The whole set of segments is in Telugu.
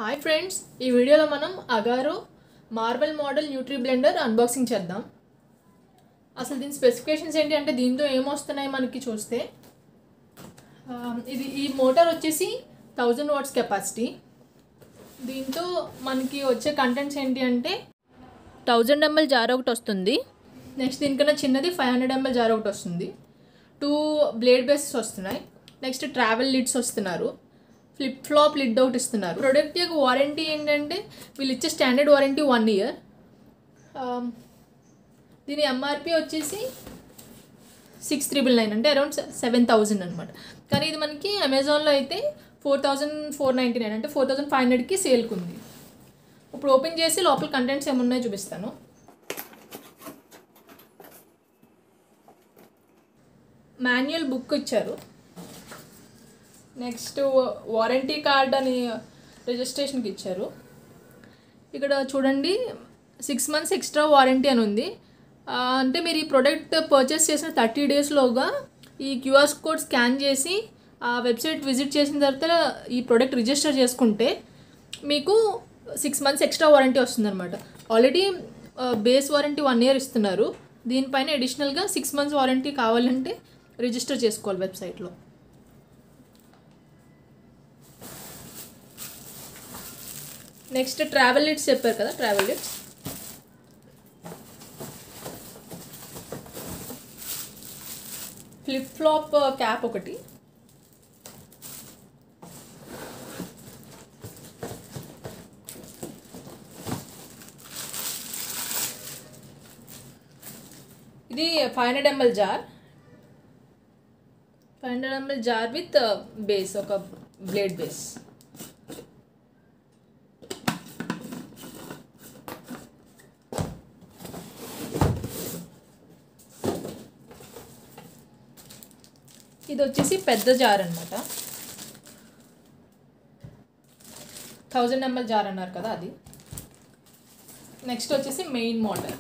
హాయ్ ఫ్రెండ్స్ ఈ వీడియోలో మనం Agaro Marvel model nutri blender unboxing చేద్దాం అసలు దీని స్పెసిఫికేషన్స్ ఏంటి అంటే దీంతో ఏమొస్తున్నాయి మనకి చూస్తే ఆ, ఇది ఈ మోటార్ వచ్చేసి థౌజండ్ వాట్స్ కెపాసిటీ దీంతో మనకి వచ్చే కంటెంట్స్ ఏంటి అంటే థౌజండ్ ఎంఎల్ జార్ ఒకటి వస్తుంది నెక్స్ట్ దీనికన్నా చిన్నది ఫైవ్ హండ్రెడ్ ఎంఎల్ జార్ ఒకటి వస్తుంది టూ బ్లేడ్ బేసెస్ వస్తున్నాయి నెక్స్ట్ ట్రావెల్ లిడ్స్ వస్తున్నారు ఫ్లిప్ ఫ్లాప్ లిడ్ ఒకటి ఇస్తున్నారు ప్రొడక్ట్ యొక్క వారంటీ ఏంటంటే వీళ్ళు ఇచ్చే స్టాండర్డ్ వారంటీ వన్ ఇయర్ దీని ఎంఆర్పి వచ్చేసి సిక్స్ త్రిబుల్ నైన్ అంటే అరౌండ్ సెవెన్ థౌజండ్ అనమాట కానీ ఇది మనకి అమెజాన్లో అయితే four thousand four ninety nine అంటే ఫోర్ థౌజండ్ ఫైవ్ హండ్రెడ్కి సేల్కి ఉంది ఇప్పుడు ఓపెన్ చేసి లోపల కంటెంట్స్ ఏమున్నాయో చూపిస్తాను మాన్యువల్ బుక్ ఇచ్చారు నెక్స్ట్ వారంటీ కార్డ్ అని రిజిస్ట్రేషన్కి ఇచ్చారు ఇక్కడ చూడండి సిక్స్ మంత్స్ ఎక్స్ట్రా వారంటీ అని ఉంది ఆ, అంటే మీరు ఈ ప్రోడక్ట్ పర్చేస్ చేసిన థర్టీ డేస్లోగా ఈ క్యూఆర్ కోడ్ స్కాన్ చేసి ఆ వెబ్సైట్ విజిట్ చేసిన తర్వాత ఈ ప్రోడక్ట్ రిజిస్టర్ చేసుకుంటే మీకు సిక్స్ మంత్స్ ఎక్స్ట్రా వారంటీ వస్తుందన్నమాట already base warranty one year ఇస్తున్నారు దీనిపైన అడిషనల్గా సిక్స్ మంత్స్ వారంటీ కావాలంటే రిజిస్టర్ చేసుకోవాలి వెబ్సైట్లో నెక్స్ట్ ట్రావెల్ లిట్స్ చెప్పారు కదా travel lids flip flop cap ఒకటి ఇది five hundred ML jar five hundred ML jar with base ఒక బ్లేడ్ బేస్ ఇది వచ్చేసి పెద్ద జార్ అనమాట థౌజండ్ ఎంఎల్ జార్ అన్నారు కదా అది నెక్స్ట్ వచ్చేసి మెయిన్ మోటార్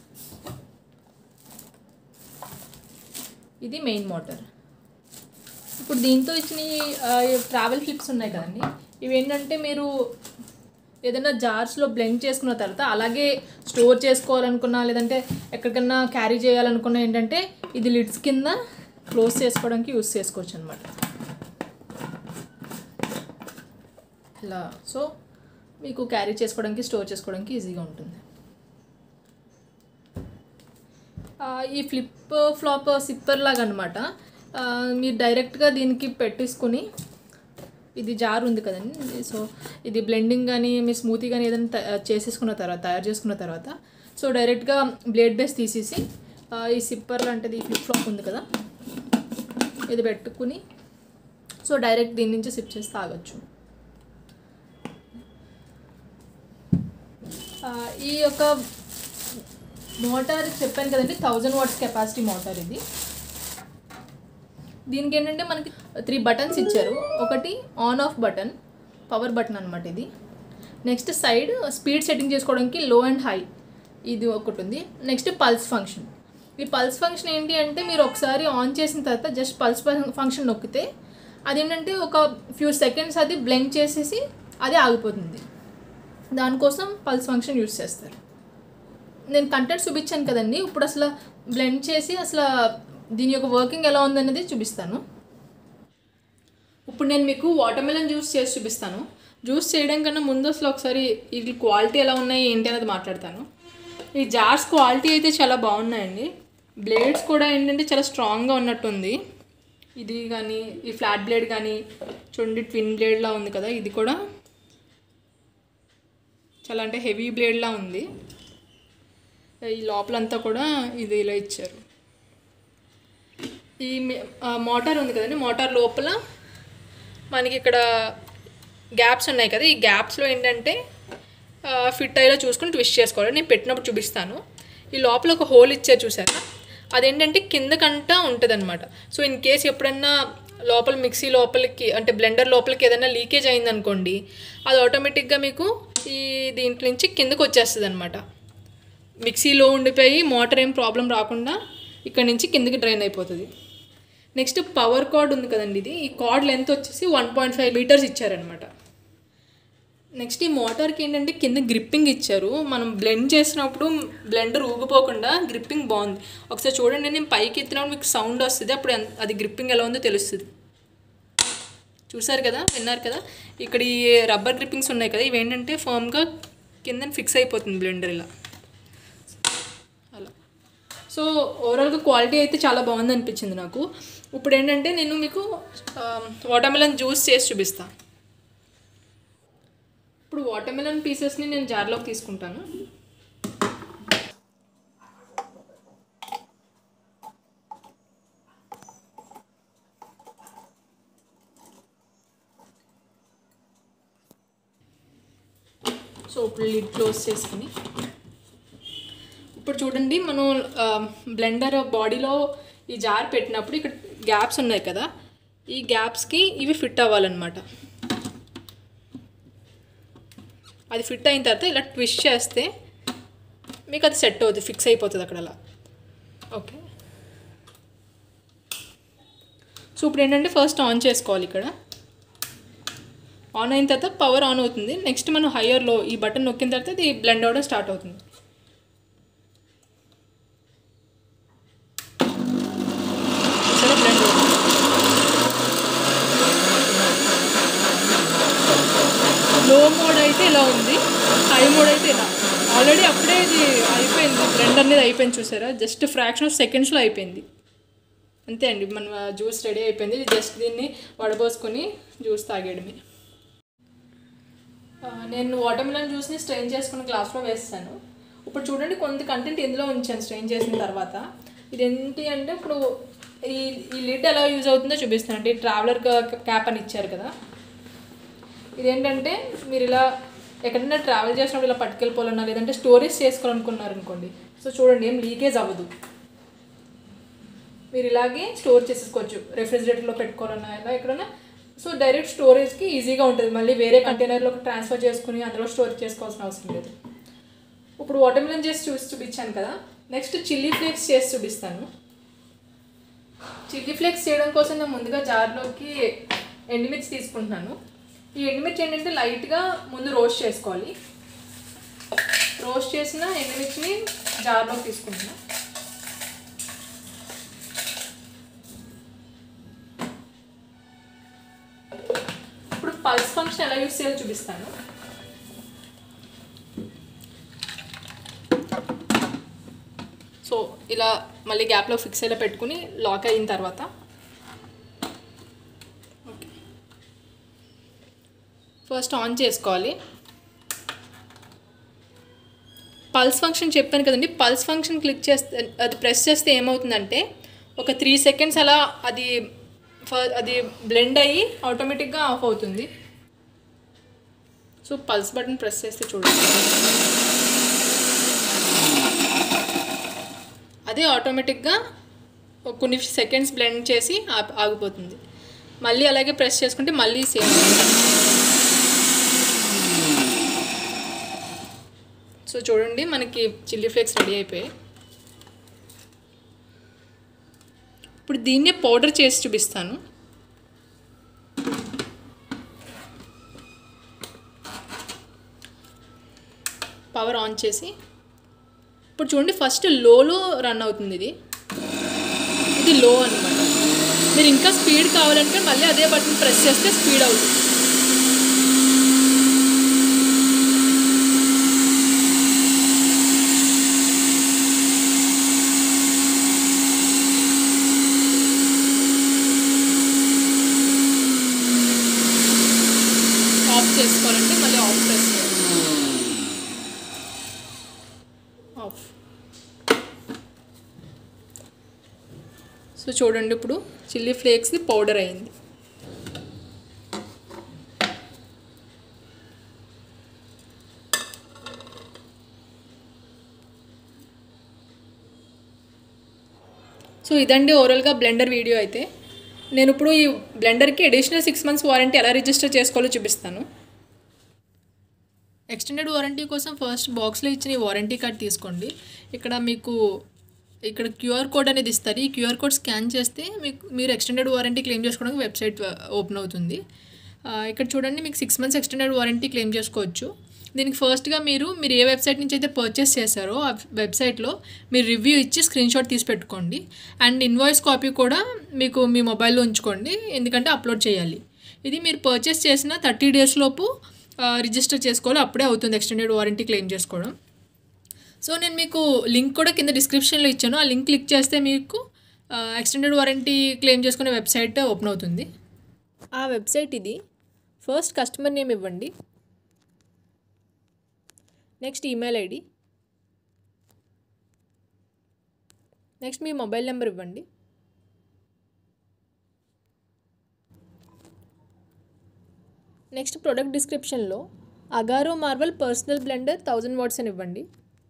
ఇది మెయిన్ మోటార్ ఇప్పుడు దీంతో ఇచ్చిన ట్రావెల్ క్లిప్స్ ఉన్నాయి కదండి ఇవి ఏంటంటే మీరు ఏదైనా జార్స్లో బ్లెండ్ చేసుకున్న తర్వాత అలాగే స్టోర్ చేసుకోవాలనుకున్నా లేదంటే ఎక్కడికన్నా క్యారీ చేయాలనుకున్నా ఏంటంటే ఇది లిడ్స్ కింద క్లోజ్ చేసుకోవడానికి యూస్ చేసుకోవచ్చు అనమాట ఇలా సో మీకు క్యారీ చేసుకోవడానికి స్టోర్ చేసుకోవడానికి ఈజీగా ఉంటుంది ఆ, ఈ ఫ్లిప్ ఫ్లాప్ సిప్పర్ లాగా అనమాట మీరు డైరెక్ట్గా దీనికి పెట్టేసుకుని ఇది జార్ ఉంది కదండి సో ఇది బ్లెండింగ్ కానీ మీ స్మూతీ కానీ ఏదైనా తయా- చేసేసుకున్న తర్వాత తయారు చేసుకున్న తర్వాత సో డైరెక్ట్గా బ్లేడ్ బేస్ తీసేసి ఆ, ఈ సిప్పర్ లాంటిది ఈ ఫ్లిప్ ఫ్లాప్ ఉంది కదా ఇది పెట్టుకుని సో డైరెక్ట్ దీని నుంచి సిప్ చేసి తాగొచ్చు ఆ, ఈ యొక్క మోటార్ చెప్పాను కదండి థౌజండ్ వాట్స్ కెపాసిటీ మోటార్ ఇది దీనికి ఏంటంటే మనకి త్రీ బటన్స్ ఇచ్చారు ఒకటి on off button power button అనమాట ఇది నెక్స్ట్ సైడ్ స్పీడ్ సెట్టింగ్ చేసుకోవడానికి లో అండ్ హై ఇది ఒకటి ఉంది నెక్స్ట్ పల్స్ ఫంక్షన్ ఈ పల్స్ ఫంక్షన్ ఏంటి అంటే మీరు ఒకసారి ఆన్ చేసిన తర్వాత జస్ట్ పల్స్ ఫంక్షన్ నొక్కితే అదేంటంటే ఒక ఫ్యూ సెకండ్స్ అది బ్లెంక్ చేసేసి అది ఆగిపోతుంది దానికోసం పల్స్ ఫంక్షన్ యూస్ చేస్తారు నేను కంటెంట్ చూపించాను కదండి ఇప్పుడు అసలు బ్లెండ్ చేసి అసలు దీని యొక్క వర్కింగ్ ఎలా ఉందనేది చూపిస్తాను ఇప్పుడు నేను మీకు వాటర్ మెలన్ జ్యూస్ చేసి చూపిస్తాను జ్యూస్ చేయడం కన్నా ముందు అసలు ఒకసారి వీటి క్వాలిటీ ఎలా ఉన్నాయి ఏంటి అనేది మాట్లాడతాను ఈ జార్స్ క్వాలిటీ అయితే చాలా బాగున్నాయండి బ్లేడ్స్ కూడా ఏంటంటే చాలా స్ట్రాంగ్గా ఉన్నట్టుంది ఇది కానీ ఈ ఫ్లాట్ బ్లేడ్ కానీ చూడండి ట్విన్ బ్లేడ్లా ఉంది కదా ఇది కూడా చాలా అంటే హెవీ బ్లేడ్లా ఉంది ఈ లోపలంతా కూడా ఇది ఇలా ఇచ్చారు ఈ మే- ఆ మోటార్ ఉంది కదండి మోటార్ లోపల మనకి ఇక్కడ గ్యాప్స్ ఉన్నాయి కదా ఈ గ్యాప్స్లో ఏంటంటే ఆ, ఫిట్ అయ్యేలా చూసుకొని ట్విస్ట్ చేసుకోవాలి నేను పెట్టినప్పుడు చూపిస్తాను ఈ లోపల ఒక హోల్ ఇచ్చారు చూసారా అదేంటంటే కిందకంటా ఉంటుంది అనమాట సో ఇన్ కేస్ ఎప్పుడన్నా లోపల మిక్సీ లోపలికి అంటే బ్లెండర్ లోపలికి ఏదైనా లీకేజ్ అయిందనుకోండి అది ఆటోమేటిక్గా మీకు ఈ దీంట్లో నుంచి కిందకు వచ్చేస్తుంది అనమాట మిక్సీలో ఉండిపోయి మోటార్ ఏం ప్రాబ్లం రాకుండా ఇక్కడ నుంచి కిందకి డ్రైన్ అయిపోతుంది నెక్స్ట్ పవర్ కార్డ్ ఉంది కదండి ఇది ఈ కార్డ్ లెంత్ వచ్చేసి వన్ పాయింట్ ఫైవ్ మీటర్స్ ఇచ్చారనమాట నెక్స్ట్ ఈ మోటార్కి ఏంటంటే కింద గ్రిప్పింగ్ ఇచ్చారు మనం బ్లెండ్ చేసినప్పుడు బ్లెండర్ ఊగిపోకుండా గ్రిప్పింగ్ బాగుంది ఒకసారి చూడండి నేను పైకి ఎత్తినప్పుడు మీకు సౌండ్ వస్తుంది అప్పుడు ఎంత- అది గ్రిప్పింగ్ ఎలా ఉందో తెలుస్తుంది చూసారు కదా విన్నారు కదా ఇక్కడ ఈ రబ్బర్ గ్రిప్పింగ్స్ ఉన్నాయి కదా ఇవి ఏంటంటే ఫర్మ్గా కింద ఫిక్స్ అయిపోతుంది బ్లెండర్ ఇలా అలా సో ఓవరాల్గా క్వాలిటీ అయితే చాలా బాగుంది అనిపించింది నాకు ఇప్పుడు ఏంటంటే నేను మీకు వాటర్మెలన్ జ్యూస్ చేసి చూపిస్తాను ఇప్పుడు వాటర్మెలన్ పీసెస్ని నేను జార్లోకి తీసుకుంటాను సో ఇప్పుడు లిడ్ క్లోజ్ చేసుకుని ఇప్పుడు చూడండి మనం బ్లెండర్ బాడీలో ఈ జార్ పెట్టినప్పుడు ఇక్కడ గ్యాప్స్ ఉన్నాయి కదా ఈ గ్యాప్స్కి ఇవి ఫిట్ అవ్వాలన్నమాట అది ఫిట్ అయిన తర్వాత ఇలా ట్విస్ట్ చేస్తే మీకు అది సెట్ అవుతుంది ఫిక్స్ అయిపోతుంది అక్కడ అలా ఓకే సో ఇప్పుడు ఏంటంటే ఫస్ట్ ఆన్ చేసుకోవాలి ఇక్కడ ఆన్ అయిన తర్వాత పవర్ ఆన్ అవుతుంది నెక్స్ట్ మనం హయ్యర్లో ఈ బటన్ నొక్కిన తర్వాత ఇది బ్లెండ్ అవ్వడం స్టార్ట్ అవుతుంది సరే బ్లెండ్ అవుతుంది లో మోడ్ అయితే ఇలా ఉంది హై మోడ్ అయితే ఇలా ఆల్రెడీ అప్పుడే ఇది అయిపోయింది బ్లెండ్ అనేది అయిపోయింది చూసారా జస్ట్ ఫ్రాక్షన్ ఆఫ్ సెకండ్స్లో అయిపోయింది అంతే అండి మన జ్యూస్ రెడీ అయిపోయింది జస్ట్ దీన్ని వడబోసుకొని జ్యూస్ తాగేయడమే ఆ, నేను వాటర్మిలన్ జ్యూస్ని స్ట్రెయిన్ చేసుకుని గ్లాస్లో వేస్తాను ఇప్పుడు చూడండి కొంత కంటెంట్ ఇందులో ఉంచాను స్ట్రెయిన్ చేసిన తర్వాత ఇది ఏంటి అంటే ఇప్పుడు ఈ ఈ లిడ్ ఎలా యూజ్ అవుతుందో చూపిస్తాను అంటే ఈ ట్రావెలర్ క్యాప్ అని ఇచ్చారు కదా ఇదేంటంటే మీరు ఇలా ఎక్కడైనా ట్రావెల్ చేసినప్పుడు ఇలా పట్టుకెళ్ళిపోవాలన్నా లేదంటే స్టోరేజ్ చేసుకోవాలనుకున్నారు అనుకోండి సో చూడండి ఏం లీకేజ్ అవ్వదు మీరు ఇలాగే స్టోర్ చేసేసుకోవచ్చు రెఫ్రిజిరేటర్లో పెట్టుకోవాలన్నా ఇలా ఎక్కడైనా సో డైరెక్ట్ స్టోరేజ్కి ఈజీగా ఉంటుంది మళ్ళీ వేరే కంటైనర్లోకి ట్రాన్స్ఫర్ చేసుకుని అందులో స్టోర్ చేసుకోవాల్సిన అవసరం లేదు ఇప్పుడు వాటర్మిలన్ చేసి చూసి చూపించాను కదా నెక్స్ట్ చిల్లీ ఫ్లేక్స్ చేసి చూపిస్తాను చిల్లీ ఫ్లేక్స్ చేయడం కోసం నేను ముందుగా జార్లోకి ఎండుమిర్చి తీసుకుంటున్నాను ఈ ఎండుమిర్చి ఏంటంటే లైట్గా ముందు రోస్ట్ చేసుకోవాలి రోస్ట్ చేసిన ఎండుమిర్చిని జార్లోకి తీసుకుంటున్నాను ఇప్పుడు పల్స్ ఫంక్షన్ ఎలా యూస్ చేయాలో చూపిస్తాను సో ఇలా మళ్ళీ గ్యాప్లో ఫిక్స్ అయ్యేలా పెట్టుకుని లాక్ అయిన తర్వాత ఓకే ఫస్ట్ ఆన్ చేసుకోవాలి పల్స్ ఫంక్షన్ చెప్పాను కదండి పల్స్ ఫంక్షన్ క్లిక్ చేస్తే అది ప్రెస్ చేస్తే ఏమవుతుందంటే ఒక త్రీ సెకండ్స్ అలా అది ఫ- అది బ్లెండ్ అయ్యి ఆటోమేటిక్గా ఆఫ్ అవుతుంది సో పల్స్ బటన్ ప్రెస్ చేస్తే చూడండి అదే ఆటోమేటిక్గా ఒక కొన్ని సెకండ్స్ బ్లెండ్ చేసి ఆప్- ఆగిపోతుంది మళ్ళీ అలాగే ప్రెస్ చేసుకుంటే మళ్ళీ సేమ్ సో చూడండి మనకి చిల్లీ ఫ్లేక్స్ రెడీ అయిపోయాయి ఇప్పుడు దీన్నే పౌడర్ చేసి చూపిస్తాను పవర్ ఆన్ చేసి ఇప్పుడు చూడండి ఫస్ట్ లోలో రన్ అవుతుంది ఇది ఇది లో అనమాట మీరు ఇంకా స్పీడ్ కావాలంటే మళ్ళీ అదే బటన్ ప్రెస్ చేస్తే స్పీడ్ అవుతుంది ఆఫ్ చేసుకోవాలంటే మళ్ళీ ఆఫ్ ప్రెస్ చేయాలి ఆఫ్ సో చూడండి ఇప్పుడు చిల్లీ ఫ్లేక్స్ది పౌడర్ అయింది సో ఇదండి ఓవరాల్గా బ్లెండర్ వీడియో అయితే నేను ఇప్పుడు ఈ బ్లెండర్కి అడిషనల్ సిక్స్ మంత్స్ వారంటీ ఎలా రిజిస్టర్ చేసుకోవాలో చూపిస్తాను ఎక్స్టెండెడ్ వారంటీ కోసం ఫస్ట్ బాక్స్లో ఇచ్చిన ఈ వారంటీ కార్డ్ తీసుకోండి ఇక్కడ మీకు ఇక్కడ క్యూఆర్ కోడ్ అనేది ఇస్తారు ఈ క్యూఆర్ కోడ్ స్కాన్ చేస్తే మీకు మీరు ఎక్స్టెండెడ్ వారంటీ క్లెయిమ్ చేసుకోవడానికి వెబ్సైట్ ఓపెన్ అవుతుంది ఆ, ఇక్కడ చూడండి మీకు six months extended warranty claim చేసుకోవచ్చు దీనికి ఫస్ట్గా మీరు మీరు ఏ వెబ్సైట్ నుంచి అయితే పర్చేస్ చేశారో ఆ వెబ్సైట్లో మీరు రివ్యూ ఇచ్చి స్క్రీన్ షాట్ తీసి పెట్టుకోండి అండ్ ఇన్వాయిస్ కాపీ కూడా మీకు మీ మొబైల్లో ఉంచుకోండి ఎందుకంటే అప్లోడ్ చేయాలి ఇది మీరు పర్చేస్ చేసిన థర్టీ డేస్ లోపు రిజిస్టర్ చేసుకోవాలి అప్పుడే అవుతుంది ఎక్స్టెండెడ్ వారంటీ క్లెయిమ్ చేసుకోవడం సో నేను మీకు లింక్ కూడా కింద డిస్క్రిప్షన్లో ఇచ్చాను ఆ లింక్ క్లిక్ చేస్తే మీకు ఎక్స్టెండెడ్ వారంటీ క్లెయిమ్ చేసుకునే వెబ్సైట్ ఓపెన్ అవుతుంది ఆ వెబ్సైట్ ఇది ఫస్ట్ కస్టమర్ నేమ్ ఇవ్వండి నెక్స్ట్ ఈమెయిల్ ఐడి నెక్స్ట్ మీ మొబైల్ నెంబర్ ఇవ్వండి నెక్స్ట్ ప్రొడక్ట్ డిస్క్రిప్షన్లో Agaro Marvel personal blender thousand watts అని ఇవ్వండి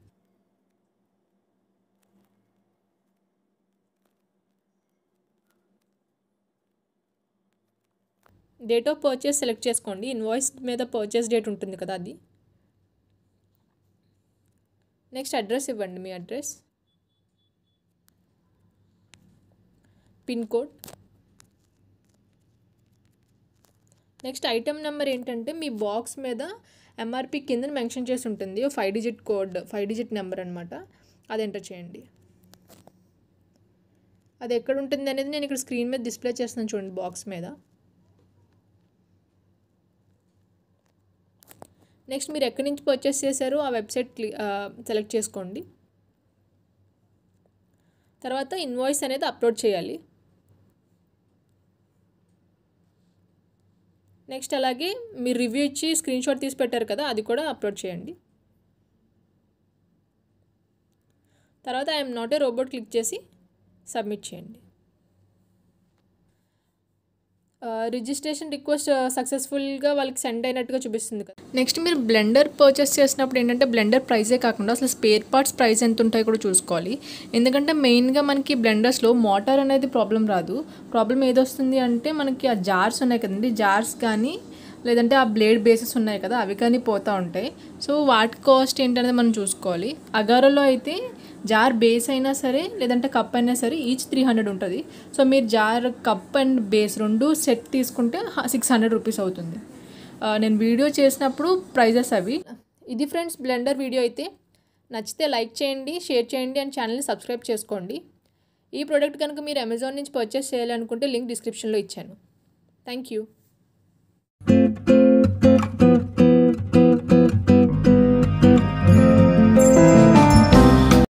డేట్ ఆఫ్ పర్చేస్ సెలెక్ట్ చేసుకోండి ఇన్వాయిస్ మీద పర్చేస్ డేట్ ఉంటుంది కదా అది నెక్స్ట్ అడ్రస్ ఇవ్వండి మీ address pin code next item number ఏంటంటే మీ బాక్స్ మీద ఎంఆర్పి కింద మెన్షన్ చేసి ఉంటుంది five digit code five digit number అనమాట అది ఎంటర్ చేయండి అది ఎక్కడ ఉంటుంది అనేది నేను ఇక్కడ స్క్రీన్ మీద డిస్ప్లే చేస్తున్నాను చూడండి బాక్స్ మీద నెక్స్ట్ మీరు ఎక్కడి నుంచి పర్చేస్ చేశారో ఆ వెబ్సైట్ క్లి సెలెక్ట్ చేసుకోండి తర్వాత ఇన్వాయిస్ అనేది అప్లోడ్ చేయాలి నెక్స్ట్ అలాగే మీరు రివ్యూ ఇచ్చి స్క్రీన్ షాట్ తీసి పెట్టారు కదా అది కూడా అప్లోడ్ చేయండి తర్వాత I'm not a robot click చేసి సబ్మిట్ చేయండి రిజిస్ట్రేషన్ రిక్వెస్ట్ సక్సెస్ఫుల్గా వాళ్ళకి సెండ్ అయినట్టుగా చూపిస్తుంది కదా నెక్స్ట్ మీరు బ్లెండర్ పర్చేస్ చేసినప్పుడు ఏంటంటే బ్లెండర్ ప్రైజే కాకుండా అసలు స్పేర్ పార్ట్స్ ప్రైస్ ఎంత ఉంటాయో కూడా చూసుకోవాలి ఎందుకంటే మెయిన్గా మనకి బ్లెండర్స్లో మోటార్ అనేది ప్రాబ్లం రాదు ప్రాబ్లం ఏదొస్తుంది అంటే మనకి ఆ జార్స్ ఉన్నాయి కదండి జార్స్ కానీ లేదంటే ఆ బ్లేడ్ బేసెస్ ఉన్నాయి కదా అవి కానీ పోతూ ఉంటాయి సో వాటి కాస్ట్ ఏంటనేది మనం చూసుకోవాలి అగారోలో అయితే జార్ బేస్ అయినా సరే లేదంటే కప్ అయినా సరే ఈచ్ త్రీ హండ్రెడ్ ఉంటుంది సో మీరు జార్ కప్ అండ్ బేస్ రెండు సెట్ తీసుకుంటే సిక్స్ హండ్రెడ్ రూపీస్ అవుతుంది ఆ, నేను వీడియో చేసినప్పుడు ప్రైజెస్ అవి ఇది ఫ్రెండ్స్ బ్లెండర్ వీడియో అయితే నచ్చితే లైక్ చేయండి షేర్ చేయండి అండ్ ఛానల్ని సబ్స్క్రైబ్ చేసుకోండి ఈ ప్రోడక్ట్ కనుక మీరు అమెజాన్ నుంచి పర్చేస్ చేయాలనుకుంటే లింక్ డిస్క్రిప్షన్లో ఇచ్చాను థ్యాంక్ యూ